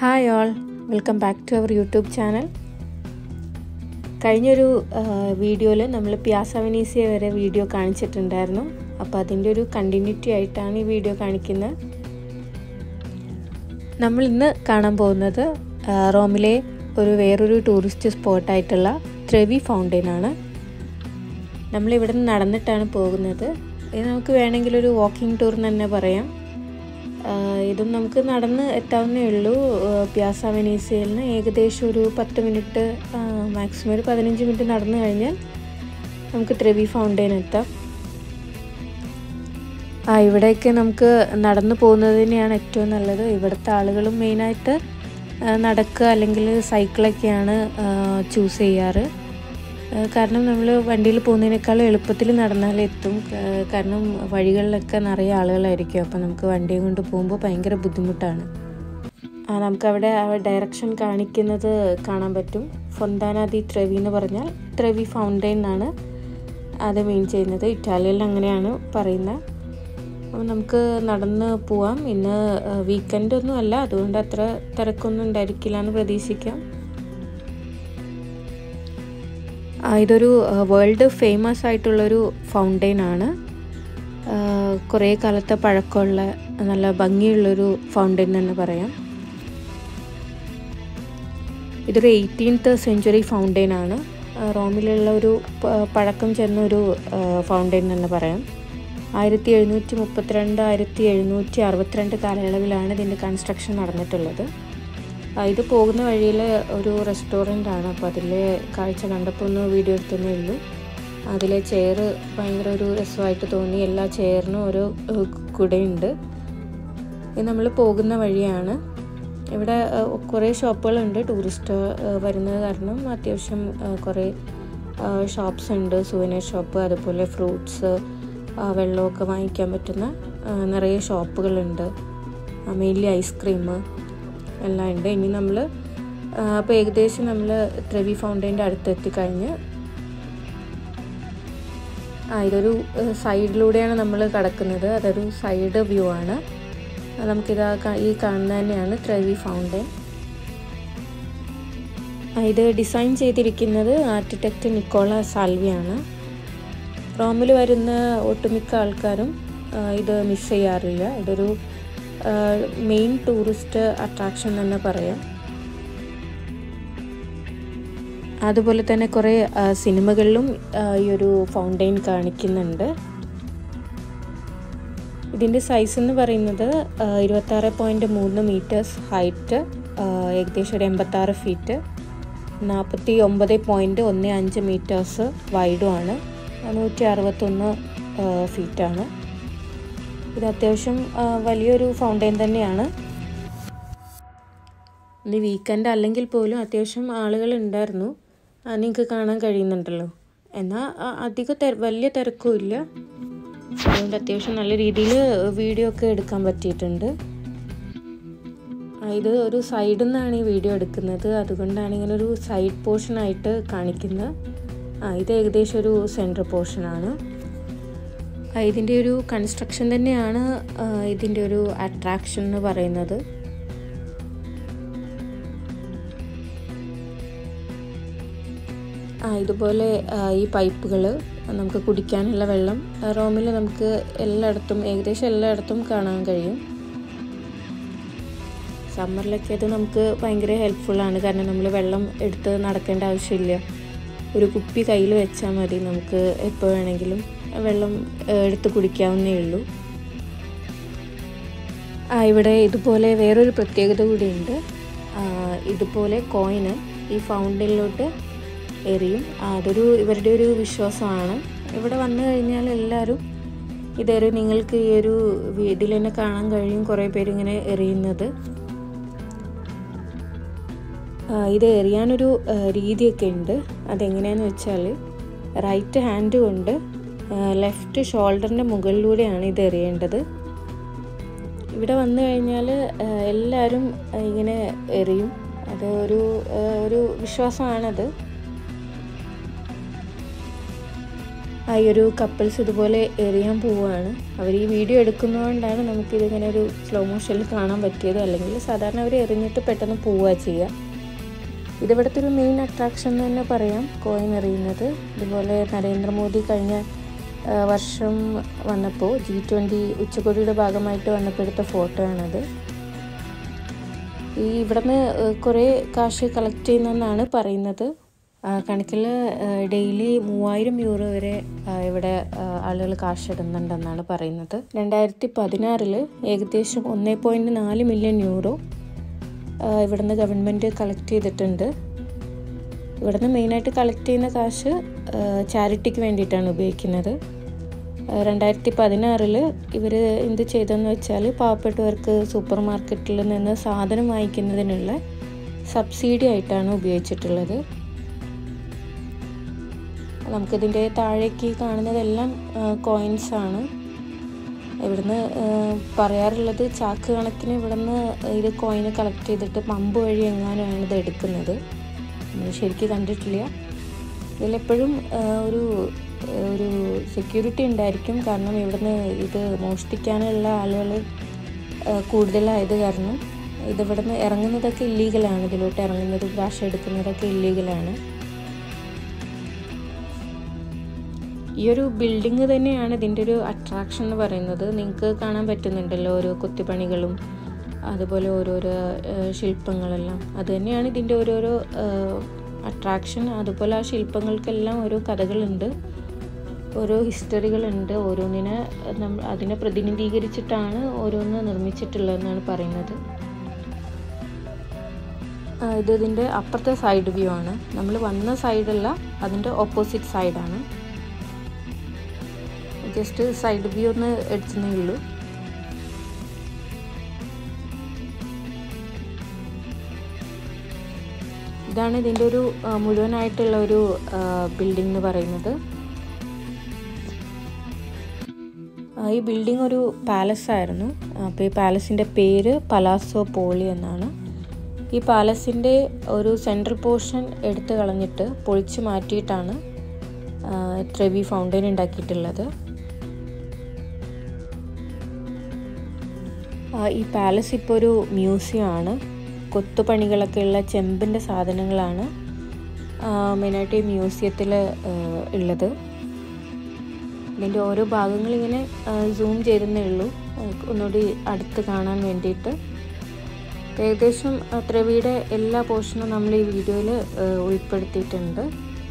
hi all welcome back to our YouTube channel കഴിഞ്ഞൊരു വീഡിയോയിൽ നമ്മൾ പിയാസ വെനീസിയ വരെ വീഡിയോ കാണിച്ചിട്ടുണ്ടായിരുന്നു അപ്പോൾ അതിൻ്റെ ഒരു കണ്ടിന്യൂറ്റി ആയിട്ടാണ് ഈ വീഡിയോ കാണിക്കുന്നത് നമ്മൾ ഇന്ന് കാണാൻ പോകുന്നത് റോമിലെ ഒരു വേറൊരു ടൂറിസ്റ്റ് സ്പോട്ടായിട്ടുള്ള ത്രെവി ഫൗണ്ടെയിൻ ആണ് നമ്മളിവിടെ നിന്ന് നടന്നിട്ടാണ് പോകുന്നത് ഇത് നമുക്ക് വേണമെങ്കിൽ ഒരു വാക്കിംഗ് ടൂർ എന്ന് തന്നെ പറയാം ഇതും നമുക്ക് നടന്ന് എത്താവുന്നേ ഉള്ളൂ പ്യാസ വെനീസിയയിൽ നിന്ന് ഏകദേശം ഒരു പത്ത് മിനിറ്റ് മാക്സിമം ഒരു പതിനഞ്ച് മിനിറ്റ് നടന്നു കഴിഞ്ഞാൽ നമുക്ക് ത്രെവി ഫൗണ്ടെയിൻ എത്താം ആ ഇവിടെയൊക്കെ നമുക്ക് നടന്നു പോകുന്നത് തന്നെയാണ് ഏറ്റവും നല്ലത് ഇവിടുത്തെ ആളുകളും മെയിനായിട്ട് നടക്കുക അല്ലെങ്കിൽ സൈക്കിളൊക്കെയാണ് ചൂസ് ചെയ്യാറ് കാരണം നമ്മൾ വണ്ടിയിൽ പോകുന്നതിനേക്കാളും എളുപ്പത്തിൽ നടന്നാൽ എത്തും കാരണം വഴികളിലൊക്കെ നിറയെ ആളുകളായിരിക്കും അപ്പോൾ നമുക്ക് വണ്ടിയും കൊണ്ട് പോകുമ്പോൾ ഭയങ്കര ബുദ്ധിമുട്ടാണ് നമുക്കവിടെ ആ ഡയറക്ഷൻ കാണിക്കുന്നത് കാണാൻ പറ്റും ഫൊന്താന ദി ട്രെവി എന്ന് പറഞ്ഞാൽ ട്രെവി ഫൗണ്ടെയിൻ എന്നാണ് അത് മീൻ ചെയ്യുന്നത് ഇറ്റാലിയയിൽ അങ്ങനെയാണ് പറയുന്നത് അപ്പോൾ നമുക്ക് നടന്ന് പോവാം ഇന്ന് വീക്കെൻഡ് ഒന്നും അല്ല അതുകൊണ്ട് അത്ര തിരക്കൊന്നും ഉണ്ടായിരിക്കില്ല എന്ന് പ്രതീക്ഷിക്കാം ഇതൊരു വേൾഡ് ഫേമസ് ആയിട്ടുള്ളൊരു ഫൗണ്ടെയിൻ ആണ് കുറേ കാലത്തെ പഴക്കമുള്ള നല്ല ഭംഗിയുള്ളൊരു ഫൗണ്ടെയിൻ തന്നെ പറയാം ഇതൊരു എയ്റ്റീൻത്ത് സെഞ്ച്വറി ഫൗണ്ടെയിൻ ആണ് റോമിലുള്ള ഒരു പഴക്കം ചെന്ന ഒരു ഫൗണ്ടെയിൻ തന്നെ പറയാം ആയിരത്തി എഴുന്നൂറ്റി മുപ്പത്തിരണ്ട് ആയിരത്തി എഴുന്നൂറ്റി അറുപത്തിരണ്ട് കാലയളവിലാണ് ഇതിൻ്റെ കൺസ്ട്രക്ഷൻ നടന്നിട്ടുള്ളത് ഇത് പോകുന്ന വഴിയിൽ ഒരു റെസ്റ്റോറൻ്റ് ആണ് അപ്പോൾ അതിലെ കാഴ്ച കണ്ടപ്പോൾ ഒന്ന് വീഡിയോ എടുത്തതേ ഉള്ളൂ അതിലെ ചെയർ ഭയങ്കര ഒരു രസമായിട്ട് തോന്നി എല്ലാ ചെയറിനും ഓരോ കുടയുണ്ട് ഇത് നമ്മൾ പോകുന്ന വഴിയാണ് ഇവിടെ കുറേ ഷോപ്പുകളുണ്ട് ടൂറിസ്റ്റ് വരുന്നത് കാരണം അത്യാവശ്യം കുറേ ഷോപ്സ് ഉണ്ട് സുവനീർ ഷോപ്പ് അതുപോലെ ഫ്രൂട്ട്സ് വെള്ളമൊക്കെ വാങ്ങിക്കാൻ പറ്റുന്ന നിറയെ ഷോപ്പുകളുണ്ട് മെയിൻലി ഐസ്ക്രീം എല്ലാം ഉണ്ട് ഇനി നമ്മൾ അപ്പോൾ ഏകദേശം നമ്മൾ ട്രെവി ഫൗണ്ടെയിൻ്റെ അടുത്ത് എത്തിക്കഴിഞ്ഞ് ആ ഇതൊരു സൈഡിലൂടെയാണ് നമ്മൾ കിടക്കുന്നത് അതൊരു സൈഡ് വ്യൂ ആണ് നമുക്കിത് ഈ കാണുന്ന തന്നെയാണ് ട്രെവി ഫൗണ്ടെയിൻ ഇത് ഡിസൈൻ ചെയ്തിരിക്കുന്നത് ആർക്കിടെക്റ്റ് നിക്കോള സാൽവിയാണ് റോമിൽ വരുന്ന ഒട്ടുമിക്ക ആൾക്കാരും ഇത് മിസ് ചെയ്യാറില്ല ഇതൊരു മെയിൻ ടൂറിസ്റ്റ് അട്രാക്ഷൻ തന്നെ പറയാം അതുപോലെ തന്നെ കുറേ സിനിമകളിലും ഈ ഒരു ഫൗണ്ടെയിൻ കാണിക്കുന്നുണ്ട് ഇതിൻ്റെ സൈസ് എന്ന് പറയുന്നത് ഇരുപത്താറ് പോയിൻറ്റ് മൂന്ന് മീറ്റേഴ്സ് ഹൈറ്റ് ഏകദേശം ഒരു എൺപത്താറ് ഫീറ്റ് നാൽപ്പത്തി ഒമ്പത് പോയിൻറ്റ് ഒന്ന് അഞ്ച് മീറ്റേഴ്സ് വൈഡുമാണ് നൂറ്റി അറുപത്തൊന്ന് ഫീറ്റാണ് ഇത് അത്യാവശ്യം വലിയൊരു ഫൗണ്ടെയിൻ തന്നെയാണ് ഇനി വീക്കെൻഡ് അല്ലെങ്കിൽ പോലും അത്യാവശ്യം ആളുകൾ ഉണ്ടായിരുന്നു നിങ്ങൾക്ക് കാണാൻ കഴിയുന്നുണ്ടല്ലോ എന്നാൽ അധികം തിര വലിയ തിരക്കും ഇല്ല അതുകൊണ്ട് അത്യാവശ്യം നല്ല രീതിയിൽ വീഡിയോ ഒക്കെ എടുക്കാൻ പറ്റിയിട്ടുണ്ട് ഇത് ഒരു സൈഡിൽ നിന്നാണ് ഈ വീഡിയോ എടുക്കുന്നത് അതുകൊണ്ടാണ് ഇങ്ങനെ ഒരു സൈഡ് പോർഷനായിട്ട് കാണിക്കുന്നത് ആ ഇത് ഏകദേശം ഒരു സെൻട്രൽ പോർഷനാണ് ഇതിൻ്റെ ഒരു കൺസ്ട്രക്ഷൻ തന്നെയാണ് ഇതിൻ്റെ ഒരു അട്രാക്ഷൻ എന്ന് പറയുന്നത് ആ ഇതുപോലെ ഈ പൈപ്പുകൾ നമുക്ക് കുടിക്കാനുള്ള വെള്ളം റോമിൽ നമുക്ക് എല്ലായിടത്തും ഏകദേശം എല്ലായിടത്തും കാണാൻ കഴിയും സമ്മറിലൊക്കെ അത് നമുക്ക് ഭയങ്കര ഹെൽപ്ഫുള്ളാണ് കാരണം നമ്മൾ വെള്ളം എടുത്ത് നടക്കേണ്ട ആവശ്യമില്ല ഒരു കുപ്പി കയ്യിൽ വെച്ചാൽ മതി നമുക്ക് എപ്പോൾ വേണമെങ്കിലും വെള്ളം എടുത്ത് കുടിക്കാവുന്നേ ഉള്ളൂ ആ ഇവിടെ ഇതുപോലെ വേറൊരു പ്രത്യേകത കൂടിയുണ്ട് ഇതുപോലെ കോയിന് ഈ ഫൗണ്ടനിലോട്ട് എറിയും അതൊരു ഇവരുടെ ഒരു വിശ്വാസമാണ് ഇവിടെ വന്നു കഴിഞ്ഞാൽ എല്ലാവരും ഇതൊരു നിങ്ങൾക്ക് ഈ ഒരു ഇതിൽ തന്നെ കാണാൻ കഴിയും കുറേ പേര് ഇങ്ങനെ എറിയുന്നത് ഇത് എറിയാനൊരു രീതിയൊക്കെ ഉണ്ട് അതെങ്ങനെയാണെന്ന് വെച്ചാൽ റൈറ്റ് ഹാൻഡ് കൊണ്ട് ലെഫ്റ്റ് ഷോൾഡറിൻ്റെ മുകളിലൂടെയാണ് ഇത് എറിയേണ്ടത് ഇവിടെ വന്നു കഴിഞ്ഞാൽ എല്ലാവരും ഇങ്ങനെ എറിയും അത് ഒരു ഒരു വിശ്വാസമാണത് ആ ഈ ഒരു കപ്പിൾസ് ഇതുപോലെ എറിയാൻ പോവുകയാണ് അവർ ഈ വീഡിയോ എടുക്കുന്നതുകൊണ്ടാണ് നമുക്കിതിങ്ങനെ ഒരു സ്ലോ മോഷനിൽ കാണാൻ പറ്റിയത് അല്ലെങ്കിൽ സാധാരണ അവർ എറിഞ്ഞിട്ട് പെട്ടെന്ന് പോവുക ചെയ്യുക ഇതിവിടുത്തെ ഒരു മെയിൻ അട്രാക്ഷൻ എന്ന് തന്നെ പറയാം കോയിൻ എറിയുന്നത് ഇതുപോലെ നരേന്ദ്രമോദി കഴിഞ്ഞ ആ, വർഷം വന്നപ്പോൾ ജി ട്വൻ്റി ഉച്ചകോടിയുടെ ഭാഗമായിട്ട് വന്നപ്പോൾ എടുത്ത ഫോട്ടോ ആണത് ഈ ഇവിടുന്ന് കുറേ കാശ് കളക്ട് ചെയ്യുന്നെന്നാണ് പറയുന്നത് കണക്കിൽ ഡെയിലി മൂവായിരം യൂറോ വരെ ആ, ഇവിടെ ആളുകൾ കാശ് ഇടുന്നുണ്ടെന്നാണ് പറയുന്നത് രണ്ടായിരത്തി പതിനാറിൽ ഏകദേശം ഒന്നേ പോയിൻറ്റ് നാല് മില്യൺ യൂറോ ആ, ഇവിടുന്ന് ഗവൺമെൻറ് കളക്ട് ചെയ്തിട്ടുണ്ട് ഇവിടുന്ന് മെയിനായിട്ട് കളക്ട് ചെയ്യുന്ന കാശ് ചാരിറ്റിക്ക് വേണ്ടിയിട്ടാണ് ഉപയോഗിക്കുന്നത് രണ്ടായിരത്തി പതിനാറിൽ ഇവർ എന്ത് ചെയ്തെന്ന് വെച്ചാൽ പാവപ്പെട്ടവർക്ക് സൂപ്പർ മാർക്കറ്റിൽ നിന്ന് സാധനം വാങ്ങിക്കുന്നതിനുള്ള സബ്സിഡി ആയിട്ടാണ് ഉപയോഗിച്ചിട്ടുള്ളത് നമുക്കിതിൻ്റെ താഴേക്ക് കാണുന്നതെല്ലാം കോയിൻസ് ആണ് ഇവിടുന്ന് ആ, പറയാറുള്ളത് ചാക്ക് കണക്കിന് ഇവിടുന്ന് ഇത് കോയിന് കളക്ട് ചെയ്തിട്ട് പമ്പ് വഴി എങ്ങാനുമാണ് ഇത് എടുക്കുന്നത് നമ്മൾ ശരിക്കും കണ്ടിട്ടില്ല ഇതിലെപ്പോഴും ആ, ഒരു ആ, ഒരു സെക്യൂരിറ്റി ഉണ്ടായിരിക്കും കാരണം ഇവിടുന്ന് ഇത് മോഷ്ടിക്കാനുള്ള ആളുകൾ കൂടുതലായത് കാരണം ഇതിവിടുന്ന് ഇറങ്ങുന്നതൊക്കെ ഇല്ലീഗലാണ് ഇതിലോട്ട് ഇറങ്ങുന്നത് കാശ് എടുക്കുന്നതൊക്കെ ഇല്ലീഗലാണ് ഈ ഒരു ബിൽഡിങ് തന്നെയാണ് ഇതിൻ്റെ ഒരു അട്രാക്ഷൻ എന്ന് പറയുന്നത് നിങ്ങൾക്ക് കാണാൻ പറ്റുന്നുണ്ടല്ലോ ഓരോ കൊത്തിപ്പണികളും അതുപോലെ ഓരോരോ ആ, ശില്പങ്ങളെല്ലാം അത് തന്നെയാണ് ഇതിൻ്റെ ഓരോരോ അട്രാക്ഷൻ അതുപോലെ ആ ശില്പങ്ങൾക്കെല്ലാം ഓരോ കഥകളുണ്ട് ഓരോ ഹിസ്റ്ററികളുണ്ട് ഓരോന്നിനെ നമ്മൾ അതിനെ പ്രതിനിധീകരിച്ചിട്ടാണ് ഓരോന്ന് നിർമ്മിച്ചിട്ടുള്ളതെന്നാണ് പറയുന്നത് ആ, ഇത് ഇതിൻ്റെ അപ്പുറത്തെ സൈഡ് വ്യൂ ആണ് നമ്മൾ വന്ന സൈഡല്ല അതിൻ്റെ ഓപ്പോസിറ്റ് സൈഡാണ് ജസ്റ്റ് സൈഡ് വ്യൂ ഒന്ന് എടുത്തേ ഉള്ളൂ ഇതാണ് ഇതിൻ്റെ ഒരു ആ, മുഴുവനായിട്ടുള്ള ഒരു ബിൽഡിംഗ് എന്ന് പറയുന്നത് ആ, ഈ ബിൽഡിംഗ് ഒരു പാലസ് ആയിരുന്നു അപ്പോൾ ഈ പാലസിൻ്റെ പേര് പലാസോ പോളി എന്നാണ് ഈ പാലസിൻ്റെ ഒരു സെൻട്രൽ പോർഷൻ എടുത്തു കളഞ്ഞിട്ട് പൊളിച്ചു മാറ്റിയിട്ടാണ് ആ, ത്രെവി ഫൗണ്ടൈൻ ഉണ്ടാക്കിയിട്ടുള്ളത് ആ, ഈ പാലസ് ഇപ്പോൾ ഒരു മ്യൂസിയം ആണ് കൊത്തുപണികളൊക്കെ ഉള്ള ചെമ്പിൻ്റെ സാധനങ്ങളാണ് ആ, മെയിനായിട്ട് ഈ മ്യൂസിയത്തിൽ ഉള്ളത് ഇതിൻ്റെ ഓരോ ഭാഗങ്ങൾ ഇങ്ങനെ സൂം ചെയ്തെന്നേ ഉള്ളൂ ആ, ഒന്നുകൂടി അടുത്ത് കാണാൻ വേണ്ടിയിട്ട് ഏകദേശം ആ, ത്രെവിയുടെ എല്ലാ പോർഷനും നമ്മൾ ഈ വീഡിയോയിൽ ഉൾപ്പെടുത്തിയിട്ടുണ്ട്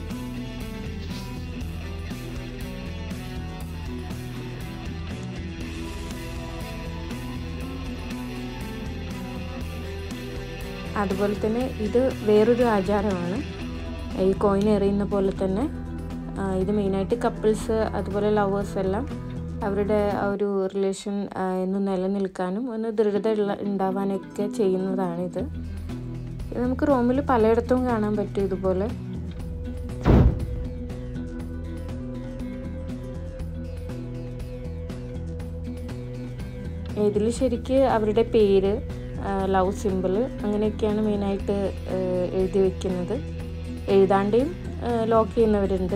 അതുപോലെ തന്നെ ഇത് വേറൊരു ആചാരമാണ് ഈ കോയിൻ എറിയുന്ന പോലെ തന്നെ ആ, ഇത് മെയിനായിട്ട് കപ്പിൾസ് അതുപോലെ ലവേഴ്സ് എല്ലാം അവരുടെ ആ ഒരു റിലേഷൻ എന്ന് നിലനിൽക്കാനും ഒന്ന് ദൃഢത ഉള്ള ഉണ്ടാവാനൊക്കെ ചെയ്യുന്നതാണിത് ഇത് നമുക്ക് റോമിൽ പലയിടത്തും കാണാൻ പറ്റും ഇതുപോലെ ഇതിൽ ശരിക്ക് അവരുടെ പേര് ലവ് സിമ്പിൾ അങ്ങനെയൊക്കെയാണ് മെയിനായിട്ട് എഴുതി വെക്കുന്നത് എഴുതാണ്ടെയും ലോക്ക് ചെയ്യുന്നവരുണ്ട്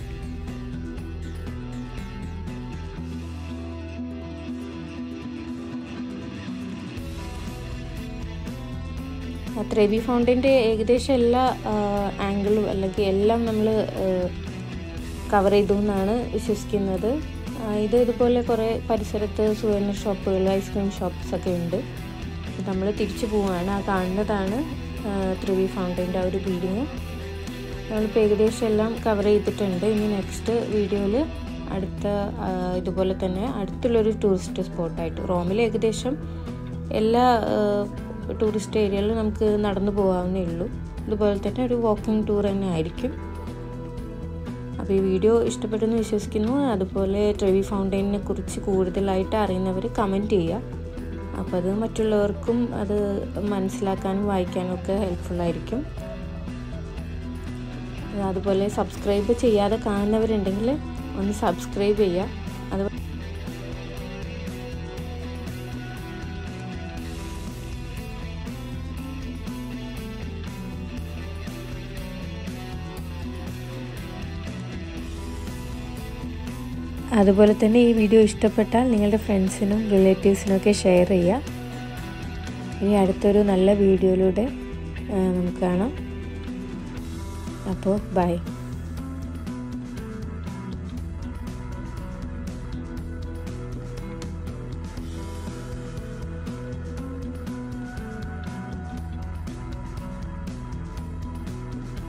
ത്രെവി ഫൗണ്ടൈൻ്റെ ഏകദേശം എല്ലാ ആംഗിളും അല്ലെങ്കിൽ എല്ലാം നമ്മൾ കവർ ചെയ്തു എന്നാണ് വിശ്വസിക്കുന്നത് ആ, ഇത് ഇതുപോലെ കുറേ പരിസരത്ത് സുവനർ ഷോപ്പുകൾ ഐസ്ക്രീം ഷോപ്സ് ഒക്കെ ഉണ്ട് നമ്മൾ തിരിച്ചു പോവുകയാണ് ആ കാണുന്നതാണ് ആ, ത്രിവി ഫൗണ്ടൈൻ്റെ ആ ഒരു ബിൽഡിങ് നമ്മളിപ്പോൾ ഏകദേശം എല്ലാം കവർ ചെയ്തിട്ടുണ്ട് ഇനി നെക്സ്റ്റ് വീഡിയോയിൽ അടുത്ത ആ, ഇതുപോലെ തന്നെ അടുത്തുള്ളൊരു ടൂറിസ്റ്റ് സ്പോട്ടായിട്ട് റോമിൽ ഏകദേശം എല്ലാ ടൂറിസ്റ്റ് ഏരിയകളിലും നമുക്ക് നടന്നു പോകാവുന്നേ ഉള്ളൂ ഇതുപോലെ തന്നെ ഒരു വാക്കിംഗ് ടൂർ തന്നെ ആയിരിക്കും അപ്പോൾ ഈ വീഡിയോ ഇഷ്ടപ്പെട്ടെന്ന് വിശ്വസിക്കുന്നു അതുപോലെ ട്രെവി ഫൗണ്ടൈനെ കുറിച്ച് കൂടുതലായിട്ട് അറിയുന്നവർ കമൻറ്റ് ചെയ്യുക അപ്പോൾ അത് മറ്റുള്ളവർക്കും അത് മനസ്സിലാക്കാനും വായിക്കാനും ഒക്കെ ഹെൽപ്ഫുൾ ആയിരിക്കും അതുപോലെ സബ്സ്ക്രൈബ് ചെയ്യാതെ കാണുന്നവരുണ്ടെങ്കിൽ ഒന്ന് സബ്സ്ക്രൈബ് ചെയ്യുക അത് അതുപോലെ തന്നെ ഈ വീഡിയോ ഇഷ്ടപ്പെട്ടാൽ നിങ്ങളുടെ ഫ്രണ്ട്സിനും റിലേറ്റീവ്സിനും ഒക്കെ ഷെയർ ചെയ്യുക ഇനി അടുത്തൊരു നല്ല വീഡിയോയിലൂടെ നമുക്ക് കാണാം അപ്പോൾ ബൈ